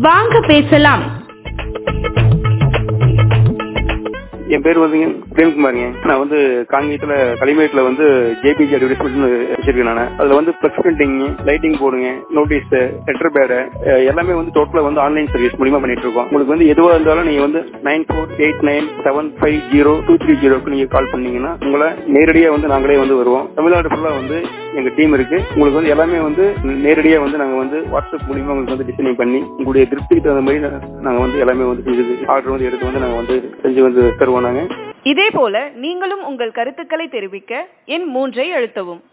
வாங்க பேசலாம் என் பேர் வந்துங்க பிரேம்குமாருங்க நான் வந்து காங்கேயத்துல களிமேட்ல வந்து ஜேபிஜி அட்வர்டைஸ்மெண்ட் வச்சிருக்கேன் நான் அதுல வந்து பிளக்ஸ் பிரிண்டிங் லைட்டிங் போடுங்க நோட்டீஸ் லெட்டர் பேடு எல்லாமே வந்து டோட்டலா வந்து ஆன்லைன் சர்வீஸ் மூலியமா பண்ணிட்டு இருக்கோம் உங்களுக்கு வந்து எதுவா இருந்தாலும் நீங்க வந்து nine four eight nine seven five zero two three ஜீரோக்கு நீங்க கால் பண்ணீங்கன்னா உங்களை நேரடியா வந்து நாங்களே வந்து வருவோம் தமிழ்நாடு ஃபுல்லா வந்து எங்க டீம் இருக்கு உங்களுக்கு வந்து எல்லாமே வந்து நேரடியா வந்து நாங்க வந்து வாட்ஸ்அப் மூலியமா உங்களுக்கு வந்து டிசைனிங் பண்ணி உங்களுடைய திருப்திக்கு தகுந்த மாதிரி நாங்க வந்து எல்லாமே வந்து செஞ்சு ஆர்டர் வந்து எடுத்து வந்து நாங்க வந்து செஞ்சு வந்து தருவோம் நாங்க இதே போல நீங்களும் உங்கள் கருத்துக்களை தெரிவிக்க எண் மூன்றை அழுத்தவும்